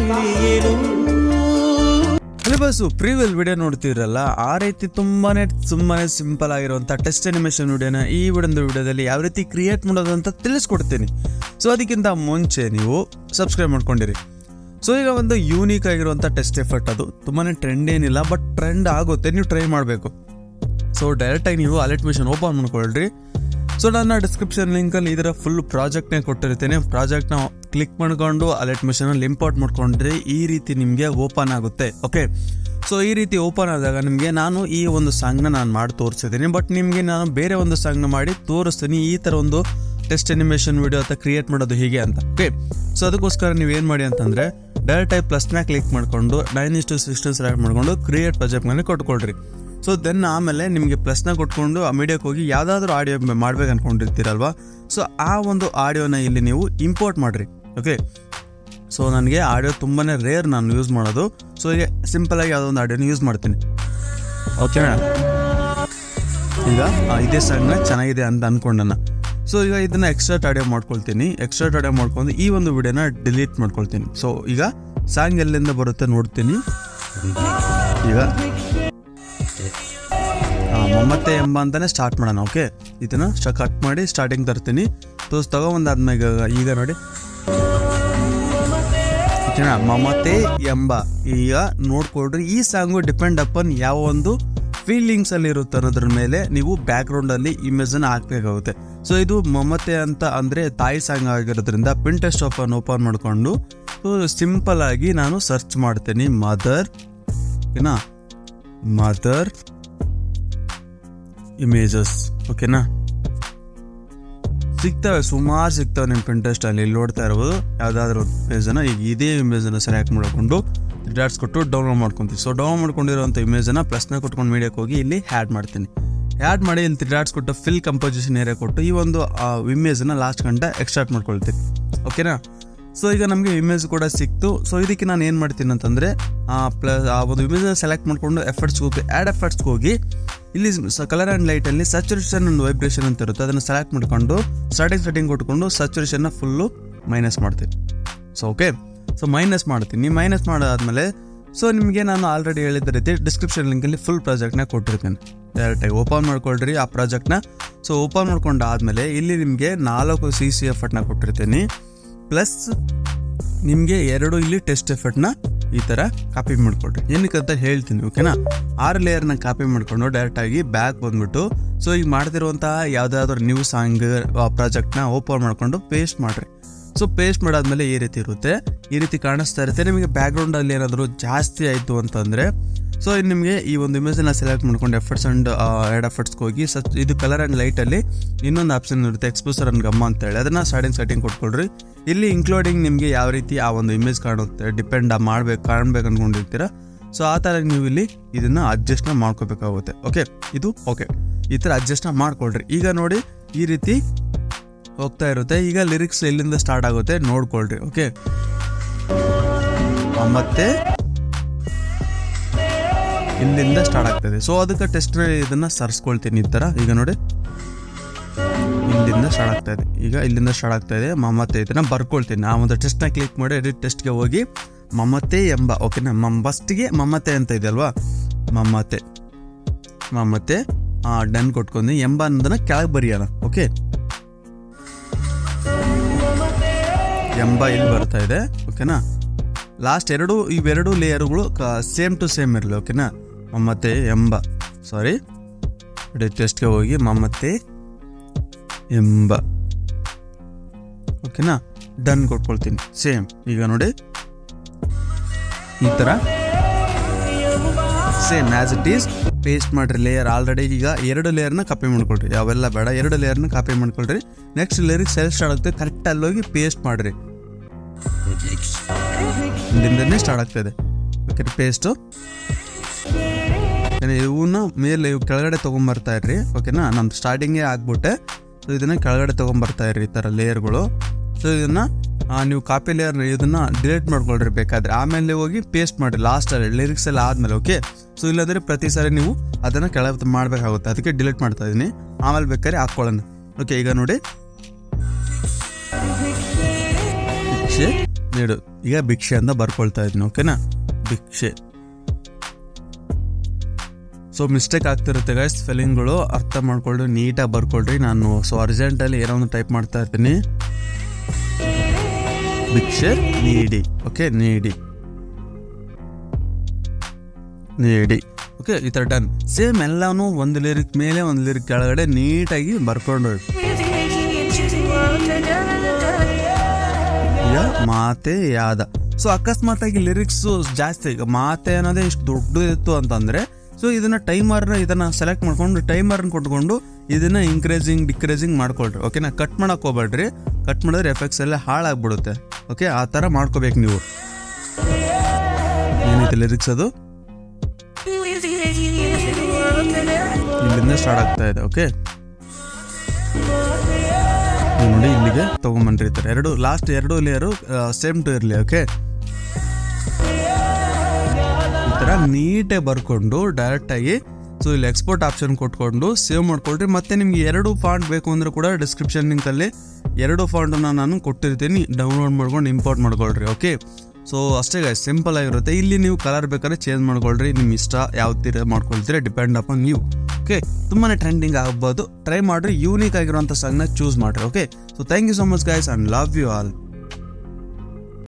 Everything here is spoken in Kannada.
ಹಲೋ ಬಸ್ಸು ಪ್ರೀವಿಯಲ್ ವಿಡಿಯೋ ನೋಡ್ತಿರಲ್ಲ ಆ ರೀತಿ ತುಂಬಾನೇ ತುಂಬಾನೇ ಸಿಂಪಲ್ ಆಗಿರುವಂತ ಟೆಸ್ಟ್ ಅನಿಮೇಷನ್ ವಿಡಿಯೋನ ಈ ಒಂದು ವಿಡಿಯೋದಲ್ಲಿ ಯಾವ ರೀತಿ ಕ್ರಿಯೇಟ್ ಮಾಡೋದು ಅಂತ ತಿಳಿಸ್ಕೊಡ್ತೀನಿ ಸೊ ಅದಕ್ಕಿಂತ ಮುಂಚೆ ನೀವು ಸಬ್ಸ್ಕ್ರೈಬ್ ಮಾಡ್ಕೊಂಡಿರಿ ಸೊ ಈಗ ಒಂದು ಯೂನಿಕ್ ಆಗಿರುವಂಥ ಟೆಸ್ಟ್ ಎಫರ್ಟ್ ಅದು ತುಂಬಾನೇ ಟ್ರೆಂಡ್ ಏನಿಲ್ಲ ಬಟ್ ಟ್ರೆಂಡ್ ಆಗುತ್ತೆ ನೀವು ಟ್ರೈ ಮಾಡಬೇಕು ಸೊ ಡೈರೆಕ್ಟಾಗಿ ನೀವು ಅಲೆಟ್ ಮಿಷನ್ ಓಪನ್ ಮಾಡ್ಕೊಳ್ರಿ ಸೊ ನನ್ನ ಡಿಸ್ಕ್ರಿಪ್ಷನ್ ಲಿಂಕಲ್ಲಿ ಇದರ ಫುಲ್ ಪ್ರಾಜೆಕ್ಟ್ನೇ ಕೊಟ್ಟಿರ್ತೀನಿ ಪ್ರಾಜೆಕ್ಟ್ನ ಕ್ಲಿಕ್ ಮಾಡ್ಕೊಂಡು ಅಲೆಟ್ ಮಿಷನಲ್ಲಿ ಇಂಪೋರ್ಟ್ ಮಾಡ್ಕೊಂಡ್ರೆ ಈ ರೀತಿ ನಿಮಗೆ ಓಪನ್ ಆಗುತ್ತೆ ಓಕೆ ಸೊ ಈ ರೀತಿ ಓಪನ್ ಆದಾಗ ನಿಮಗೆ ನಾನು ಈ ಒಂದು ಸಾಂಗ್ನ ನಾನು ಮಾಡಿ ತೋರಿಸಿದ್ದೀನಿ ಬಟ್ ನಿಮಗೆ ನಾನು ಬೇರೆ ಒಂದು ಸಾಂಗ್ನ ಮಾಡಿ ತೋರಿಸ್ತೀನಿ ಈ ಥರ ಒಂದು ಟೆಸ್ಟ್ ಅನಿಮೇಷನ್ ವಿಡಿಯೋ ಅಂತ ಕ್ರಿಯೇಟ್ ಮಾಡೋದು ಹೀಗೆ ಅಂತ ಓಕೆ ಸೊ ಅದಕ್ಕೋಸ್ಕರ ನೀವು ಏನು ಮಾಡಿ ಅಂತಂದರೆ ಡೈರೆಕ್ಟಾಗಿ ಪ್ಲಸ್ನ ಕ್ಲಿಕ್ ಮಾಡಿಕೊಂಡು ನೈನ್ ಇಷ್ಟು ಸಿಕ್ಸ್ಟನ್ ಸೆಲೆಕ್ಟ್ ಮಾಡಿಕೊಂಡು ಕ್ರಿಯೇಟ್ ಪ್ರಾಜೆಕ್ಟ್ ಮೇಲೆ ಕೊಟ್ಕೊಳ್ರಿ ಸೊ ದೆನ್ ಆಮೇಲೆ ನಿಮಗೆ ಪ್ಲಸ್ನ ಕೊಟ್ಕೊಂಡು ಆ ಮೀಡಿಯಾಕ್ಕೆ ಹೋಗಿ ಯಾವುದಾದ್ರೂ ಆಡಿಯೋ ಮಾಡ್ಬೇಕು ಅನ್ಕೊಂಡಿರ್ತೀರಲ್ವಾ ಸೊ ಆ ಒಂದು ಆಡಿಯೋನ ಇಲ್ಲಿ ನೀವು ಇಂಪೋರ್ಟ್ ಮಾಡಿರಿ ಓಕೆ ಸೊ ನನಗೆ ಆಡಿಯೋ ತುಂಬಾ ರೇರ್ ನಾನು ಯೂಸ್ ಮಾಡೋದು ಸೊ ಈಗ ಸಿಂಪಲಾಗಿ ಯಾವುದೋ ಒಂದು ಆಡಿಯೋನ ಯೂಸ್ ಮಾಡ್ತೀನಿ ಓಕೆ ಈಗ ಆ, ಇದೇ ಸಾಂಗ್ನ ಚೆನ್ನಾಗಿದೆ ಅಂತ ಅನ್ಕೊಂಡನ ಸೊ ಈಗ ಇದನ್ನ ಎಕ್ಸ್ಟ್ರಾ ಆಡಿಯೋ ಮಾಡ್ಕೊಳ್ತೀನಿ ಎಕ್ಸ್ಟ್ರಾ ಆಡಿಯೋ ಮಾಡ್ಕೊಂಡು ಈ ಒಂದು ವಿಡಿಯೋನ ಡಿಲೀಟ್ ಮಾಡ್ಕೊಳ್ತೀನಿ ಸೊ ಈಗ ಸಾಂಗ್ ಎಲ್ಲಿಂದ ಬರುತ್ತೆ ನೋಡ್ತೀನಿ ಈಗ ಆ, ಮಮತೆ ಎಂಬ ಅಂತಾನೆ ಸ್ಟಾರ್ಟ್ ಮಾಡೋಣ ಓಕೆ ಇದನ್ನ ಕಟ್ ಮಾಡಿ ಸ್ಟಾರ್ಟಿಂಗ್ ತರ್ತೀನಿ ಸೊ ತಗೊಂಬಂದಾದ್ಮೇಲೆ ಈಗ ನೋಡಿ ಓಕೆನಾ ಮಮತೆ ಎಂಬ ಈಗ ನೋಡ್ಕೊಳ್ರಿ ಈ ಸಾಂಗು ಡಿಪೆಂಡ್ ಅಪನ್ ಯಾವ ಒಂದು ಫೀಲಿಂಗ್ಸ್ ಅಲ್ಲಿ ಇರುತ್ತೆ ಅನ್ನೋದ್ರ ಮೇಲೆ ನೀವು ಬ್ಯಾಕ್ ಗ್ರೌಂಡ್ ಅಲ್ಲಿ ಇಮೇಜ್ ಅನ್ನ ಹಾಕ್ಬೇಕಾಗುತ್ತೆ ಸೊ ಇದು ಮಮತೆ ಅಂತ ಅಂದ್ರೆ ತಾಯಿ ಸಾಂಗ್ ಆಗಿರೋದ್ರಿಂದ ಪಿಂಟೆಸ್ಟ್ ಓಪನ್ ಓಪನ್ ಮಾಡ್ಕೊಂಡು ಸಿಂಪಲ್ ಆಗಿ ನಾನು ಸರ್ಚ್ ಮಾಡ್ತೀನಿ ಮದರ್ ಓಕೆನಾ ಮದರ್ ಇಮೇಜಸ್ ಓಕೆನಾ ಸಿಗ್ತವೆ ಸುಮಾರು ಸಿಗ್ತವೆ ನಿಮ್ಮ ಪಿಂಟ್ರೆಸ್ಟ್ ಅಲ್ಲಿ ಇಲ್ಲಿ ನೋಡ್ತಾ ಇರ್ಬೋದು ಯಾವ್ದಾದ್ರು ಇಮೇಜನ್ನ ಈಗ ಇದೇ ಇಮೇಜನ್ನ ಸೆಲೆಕ್ಟ್ ಮಾಡ್ಕೊಂಡು ಡಾಟ್ಸ್ ಕೊಟ್ಟು ಡೌನ್ಲೋಡ್ ಮಾಡ್ಕೊಂತೀವಿ ಸೊ ಡೌನ್ಲೋಡ್ ಮಾಡ್ಕೊಂಡಿರೋಂಥ ಇಮೇಜನ್ನ ಪ್ಲಸ್ನ ಕೊಟ್ಕೊಂಡು ಮೀಡಿಯಾಕ್ಕೆ ಹೋಗಿ ಇಲ್ಲಿ ಆ್ಯಡ್ ಮಾಡ್ತೀನಿ ಆ್ಯಡ್ ಮಾಡಿ ಇಲ್ಲಿ ತ್ರೀ ಡಾಟ್ಸ್ ಕೊಟ್ಟು ಫಿಲ್ ಕಂಪೋಸಿಷನ್ ಏರಿಯಾ ಕೊಟ್ಟು ಈ ಒಂದು ಇಮೇಜನ್ನ ಲಾಸ್ಟ್ ಗಂಟ ಎಕ್ಸ್ಟ್ರಾಕ್ಟ್ ಮಾಡ್ಕೊಳ್ತೀನಿ ಓಕೆನಾ ಸೊ ಈಗ ನಮಗೆ ಇಮೇಜ್ ಕೂಡ ಸಿಕ್ತು ಸೊ ಇದಕ್ಕೆ ನಾನು ಏನು ಮಾಡ್ತೀನಿ ಅಂತಂದರೆ ಪ್ಲಸ್ ಆ ಒಂದು ಇಮೇಜ್ ಸೆಲೆಕ್ಟ್ ಮಾಡಿಕೊಂಡು ಎಫರ್ಟ್ಸ್ಗೆ ಹೋಗಿ ಆ್ಯಡ್ ಎಫರ್ಟ್ಸ್ಗೆ ಹೋಗಿ ಇಲ್ಲಿ ಕಲರ್ ಆ್ಯಂಡ್ ಲೈಟಲ್ಲಿ ಸ್ಯಾಚುರೇಷನ್ ಒಂದು ವೈಬ್ರೇಷನ್ ಅಂತ ಇರುತ್ತೆ ಅದನ್ನು ಸೆಲೆಕ್ಟ್ ಮಾಡ್ಕೊಂಡು ಸ್ಟಾರ್ಟಿಂಗ್ ಸೆಟ್ಟಿಂಗ್ ಕೊಟ್ಕೊಂಡು ಸ್ಯಾಚುರೇಷನ್ನ ಫುಲ್ಲು ಮೈನಸ್ ಮಾಡ್ತೀನಿ ಸೊ ಓಕೆ ಸೊ ಮೈನಸ್ ಮಾಡ್ತೀನಿ ಮೈನಸ್ ಮಾಡಾದ್ಮೇಲೆ ಸೊ ನಿಮಗೆ ನಾನು ಆಲ್ರೆಡಿ ಹೇಳಿದ ರೀತಿ ಡಿಸ್ಕ್ರಿಪ್ಷನ್ ಲಿಂಕಲ್ಲಿ ಫುಲ್ ಪ್ರಾಜೆಕ್ಟ್ನ ಕೊಟ್ಟಿರ್ತೀನಿ ಡೈರೆಕ್ಟಾಗಿ ಓಪನ್ ಮಾಡ್ಕೊಳ್ರಿ ಆ ಪ್ರಾಜೆಕ್ಟ್ನ ಸೊ ಓಪನ್ ಮಾಡ್ಕೊಂಡಾದ್ಮೇಲೆ ಇಲ್ಲಿ ನಿಮಗೆ ನಾಲ್ಕು ಸಿ ಸಿ ಎಫರ್ಟ್ನ ಕೊಟ್ಟಿರ್ತೀನಿ ಪ್ಲಸ್ ನಿಮಗೆ ಎರಡು ಇಲ್ಲಿ ಟೆಸ್ಟ್ ಎಫರ್ಟ್ನ ಈ ಥರ ಕಾಪಿ ಮಾಡ್ಕೊಳ್ರಿ ಏನಕ್ಕೆ ಅಂತ ಹೇಳ್ತೀನಿ ಓಕೆನಾ ಆರು ಲೇಯರ್ನ ಕಾಪಿ ಮಾಡ್ಕೊಂಡು ಡೈರೆಕ್ಟಾಗಿ ಬ್ಯಾಕ್ ಬಂದ್ಬಿಟ್ಟು ಸೊ ಈಗ ಮಾಡ್ತಿರುವಂತಹ ಯಾವುದಾದ್ರೂ ನ್ಯೂ ಸಾಂಗ್ ಪ್ರಾಜೆಕ್ಟ್ನ ಓಪನ್ ಮಾಡ್ಕೊಂಡು ಪೇಸ್ಟ್ ಮಾಡಿರಿ ಸೊ ಪೇಸ್ಟ್ ಮಾಡಾದ್ಮೇಲೆ ಈ ರೀತಿ ಇರುತ್ತೆ ಈ ರೀತಿ ಕಾಣಿಸ್ತಾ ಇರುತ್ತೆ ನಿಮಗೆ ಬ್ಯಾಕ್ಗ್ರೌಂಡಲ್ಲಿ ಏನಾದರೂ ಜಾಸ್ತಿ ಆಯಿತು ಅಂತಂದರೆ ಸೊ ನಿಮಗೆ ಈ ಒಂದು ಇಮೇಜನ್ನ ಸೆಲೆಕ್ಟ್ ಮಾಡ್ಕೊಂಡು ಎಫರ್ಟ್ಸ್ ಆ್ಯಂಡ್ ಎರಡು ಎಫರ್ಟ್ಸ್ಗೆ ಹೋಗಿ ಸಚ್ ಇದು ಕಲರ್ ಆ್ಯಂಡ್ ಲೈಟಲ್ಲಿ ಇನ್ನೊಂದು ಆಪ್ಷನ್ ಇರುತ್ತೆ ಎಕ್ಸ್ಪೋಸರ್ ಅಂಡ್ ಗಮ್ಮ ಅಂತೇಳಿ ಅದನ್ನು ಸ್ಟಾರ್ಟಿಂಗ್ ಸೆಟ್ಟಿಂಗ್ ಕೊಟ್ಕೊಳ್ರಿ ಇಲ್ಲಿ ಇನ್ಕ್ಲೂಡಿಂಗ್ ನಿಮಗೆ ಯಾವ ರೀತಿ ಆ ಒಂದು ಇಮೇಜ್ ಕಾಣುತ್ತೆ ಡಿಪೆಂಡ್ ಮಾಡ್ಬೇಕು ಕಾಣಬೇಕು ಅಂದ್ಕೊಂಡಿರ್ತೀರ ಸೊ ಆ ಥರ ನೀವು ಇಲ್ಲಿ ಇದನ್ನು ಅಡ್ಜಸ್ಟ್ನ ಮಾಡ್ಕೋಬೇಕಾಗುತ್ತೆ ಓಕೆ ಇದು ಓಕೆ ಈ ಥರ ಅಡ್ಜಸ್ಟ್ನ ಮಾಡ್ಕೊಳ್ರಿ ಈಗ ನೋಡಿ ಈ ರೀತಿ ಹೋಗ್ತಾ ಇರುತ್ತೆ ಈಗ ಲಿರಿಕ್ಸ್ ಎಲ್ಲಿಂದ ಸ್ಟಾರ್ಟ್ ಆಗುತ್ತೆ ನೋಡ್ಕೊಳ್ರಿ ಓಕೆ ಮತ್ತೆ ಇಲ್ಲಿಂದ ಸ್ಟಾರ್ಟ್ ಆಗ್ತದೆ ಸೊ ಅದಕ್ಕೆ ಟೆಸ್ಟ್ ಇದನ್ನ ಸರ್ಸ್ಕೊಳ್ತೀನಿ ಈ ಥರ ಈಗ ನೋಡಿ ಇಲ್ಲಿಂದ ಸ್ಟಾರ್ಟ್ ಆಗ್ತಾ ಇದೆ ಈಗ ಇಲ್ಲಿಂದ ಸ್ಟಾರ್ಟ್ ಆಗ್ತಾ ಇದೆ ಮಮತೆ ಇದನ್ನ ಬರ್ಕೊಳ್ತೀನಿ ಆ ಒಂದು ಟೆಸ್ಟ್ನ ಕ್ಲಿಕ್ ಮಾಡಿ ಎಡಿಟ್ ಟೆಸ್ಟ್ಗೆ ಹೋಗಿ ಮಮತೆ ಎಂಬ ಓಕೆನಾ ಮಮ್ ಫಸ್ಟ್ಗೆ ಮಮತೆ ಅಂತ ಇದೆ ಅಲ್ವಾ ಮಮತೆ ಮಮತೆ ಡನ್ ಕೊಟ್ಕೊಂಡು ಎಂಬ ಅನ್ನೋದನ್ನ ಕೆಳಗೆ ಬರೆಯೋಣ ಓಕೆ ಎಂಬ ಇಲ್ಲಿ ಬರ್ತಾ ಇದೆ ಓಕೆನಾ ಲಾಸ್ಟ್ ಎರಡು ಇವೆರಡು ಲೇಯರ್ಗಳು ಸೇಮ್ ಟು ಸೇಮ್ ಇರಲಿ ಓಕೆನಾ ಮಮತೆ ಎಂಬ ಸಾರಿ ಟೆಸ್ಟ್ಗೆ ಹೋಗಿ ಮಮತೆ ಎಂಬ ಓಕೆನಾ ಡನ್ ಕೊಟ್ಕೊಳ್ತೀನಿ ಸೇಮ್ ಈಗ ನೋಡಿ ಈ ಥರ same as it is paste ಮಾಡಿರಿ ಲೇಯರ್ ಆಲ್ರೆಡಿ ಈಗ ಎರಡು ಲೇಯರ್ನ ಕಾಪಿ ಮಾಡ್ಕೊಳ್ರಿ ಯಾವೆಲ್ಲ ಬೇಡ ಎರಡು ಲೇಯರ್ನ ಕಾಪಿ ಮಾಡ್ಕೊಳ್ರಿ ನೆಕ್ಸ್ಟ್ ಲೇಯರಿಗೆ ಸೆಲ್ ಸ್ಟಾರ್ಟ್ ಆಗುತ್ತೆ ಕರೆಕ್ಟ್ ಅಲ್ಲೋಗಿ ಪೇಸ್ಟ್ ಮಾಡಿರಿ ಇಲ್ಲಿಂದನೇ ಸ್ಟಾರ್ಟ್ ಆಗ್ತದೆ ಓಕೆ ಪೇಸ್ಟು ಇವನ್ನ ಮೇಲೆ ಇವು ಕೆಳಗಡೆ ತೊಗೊಂಬರ್ತಾ ಇರ್ರಿ ಓಕೆನಾ ನಾನು ಸ್ಟಾರ್ಟಿಂಗೇ ಆಗ್ಬಿಟ್ಟೆ ಸೊ ಇದನ್ನ ಕೆಳಗಡೆ ತೊಗೊಂಬರ್ತಾ ಇರ್ರಿ ಈ ಥರ ಲೇಯರ್ಗಳು ಸೊ ಇದನ್ನ ಆ, ನೀವು ಕಾಪಿ ಲೇಯರ್ ಇದನ್ನ ಡಿಲೀಟ್ ಮಾಡ್ಕೊಳ್ರಿ ಬೇಕಾದ್ರೆ ಆಮೇಲೆ ಹೋಗಿ ಪೇಸ್ಟ್ ಮಾಡಿ ಲಾಸ್ಟಲ್ಲಿ ಲಿರಿಕ್ಸ್ ಎಲ್ಲ ಆದ್ಮೇಲೆ ಓಕೆ ಸೊ ಇಲ್ಲಾಂದ್ರೆ ಪ್ರತಿ ಸಾರಿ ನೀವು ಅದನ್ನ ಕೆಳಗೆ ಮಾಡಬೇಕಾಗುತ್ತೆ ಅದಕ್ಕೆ ಡಿಲೀಟ್ ಮಾಡ್ತಾ ಇದೀನಿ ಆಮೇಲೆ ಬೇಕಾದ್ರೆ ಹಾಕ್ಕೊಳ್ಳೋಣ ಓಕೆ ಈಗ ನೋಡಿ ನೀಡು ಈಗ ಭಿಕ್ಷೆ ಅಂತ ಬರ್ಕೊಳ್ತಾ ಇದ್ದೀನಿ ಓಕೆನಾ ಭಿಕ್ಷೆ ಸೊ ಮಿಸ್ಟೇಕ್ ಆಗ್ತಿರುತ್ತೆ ಗೈಸ್ ಸ್ಪೆಲ್ಲಿಂಗ್ಗಳು ಅರ್ಥ ಮಾಡ್ಕೊಳ್ರಿ ನೀಟಾಗಿ ಬರ್ಕೊಳ್ರಿ ನಾನು ಸೊ ಅರ್ಜೆಂಟಲ್ಲಿ ಏನೋ ಒಂದು ಟೈಪ್ ಮಾಡ್ತಾ ಇರ್ತೀನಿ ಭಿಕ್ಷೆ ನೀಡಿ ಓಕೆ ನೀಡಿ ನೀಡಿ ಓಕೆ ಈ ಥರ ಡನ್ ಸೇಮ್ ಎಲ್ಲಾನು ಒಂದು ಲಿರಿಕ್ ಮೇಲೆ ಒಂದು ಲಿರಿಕ್ ಕೆಳಗಡೆ ನೀಟಾಗಿ ಬರ್ಕೊಂಡು ಈಗ ಮಾತೆ ಯಾದ ಸೊ ಅಕಸ್ಮಾತಾಗಿ ಲಿರಿಕ್ಸು ಜಾಸ್ತಿ ಈಗ ಮಾತೆ ಅನ್ನೋದೇ ಇಷ್ಟು ದೊಡ್ಡದು ಇತ್ತು ಅಂತಂದರೆ ಸೊ ಇದನ್ನ ಟೈಮರ್ನ ಇದನ್ನ ಸೆಲೆಕ್ಟ್ ಮಾಡ್ಕೊಂಡು ಟೈಮರ್ನ ಕೊಟ್ಕೊಂಡು ಇದನ್ನ ಇನ್ಕ್ರೇಜಿಂಗ್ ಡಿಕ್ರೇಜಿಂಗ್ ಮಾಡ್ಕೊಳ್ರಿ ಓಕೆನಾ ಕಟ್ ಮಾಡಕ್ ಹೋಗ್ಬೇಡ್ರಿ ಕಟ್ ಮಾಡಿದ್ರೆ ಎಫೆಕ್ಟ್ಸ್ ಎಲ್ಲ ಹಾಳಾಗ್ಬಿಡುತ್ತೆ ಓಕೆ ಆ ಥರ ಮಾಡ್ಕೋಬೇಕು ನೀವು ಏನೈತೆ ಲಿರಿಕ್ಸ್ ಅದು ಇಲ್ಲಿಂದ ಸ್ಟಾರ್ಟ್ ಆಗ್ತಾ ಇದೆ ಓಕೆ ನೀವು ನೋಡಿ ಇಲ್ಲಿಗೆ ತಗೊಂಬಂದ್ರಿ ಈ ಥರ ಎರಡು ಲಾಸ್ಟ್ ಎರಡು ಲೇಯರು ಸೇಮ್ ಟು ಇರಲಿ ಓಕೆ ಈ ಥರ ನೀಟಾಗಿ ಬರ್ಕೊಂಡು ಡೈರೆಕ್ಟಾಗಿ ಸೊ ಇಲ್ಲಿ ಎಕ್ಸ್ಪೋರ್ಟ್ ಆಪ್ಷನ್ ಕೊಟ್ಕೊಂಡು ಸೇವ್ ಮಾಡ್ಕೊಳ್ರಿ ಮತ್ತೆ ನಿಮ್ಗೆ ಎರಡು ಫಾಂಟ್ ಬೇಕು ಅಂದ್ರೆ ಕೂಡ ಡಿಸ್ಕ್ರಿಪ್ಷನ್ ಲಿಂಕಲ್ಲಿ ಎರಡು ಫಾಂಟನ್ನು ನಾನು ಕೊಟ್ಟಿರ್ತೀನಿ ಡೌನ್ಲೋಡ್ ಮಾಡ್ಕೊಂಡು ಇಂಪೋರ್ಟ್ ಮಾಡ್ಕೊಳ್ರಿ ಓಕೆ ಸೊ ಅಷ್ಟೇ ಗಾಯ್ ಸಿಂಪಲ್ ಆಗಿರುತ್ತೆ ಇಲ್ಲಿ ನೀವು ಕಲರ್ ಬೇಕಾದ್ರೆ ಚೇಂಜ್ ಮಾಡ್ಕೊಳ್ರಿ ನಿಮ್ಮ ಇಷ್ಟ ಯಾವ ತೀರ ಮಾಡ್ಕೊಳ್ತೀರಾ ಡಿಪೆಂಡ್ ಅಪಾನ್ ನೀವು ಓಕೆ ತುಂಬಾ ಟ್ರೆಂಡಿಂಗ್ ಆಗ್ಬೋದು ಟ್ರೈ ಮಾಡಿರಿ ಯೂನಿಕ್ ಆಗಿರುವಂಥ ಸಾಂಗ್ನ ಚೂಸ್ ಮಾಡಿರಿ okay so thank you so much guys and love you all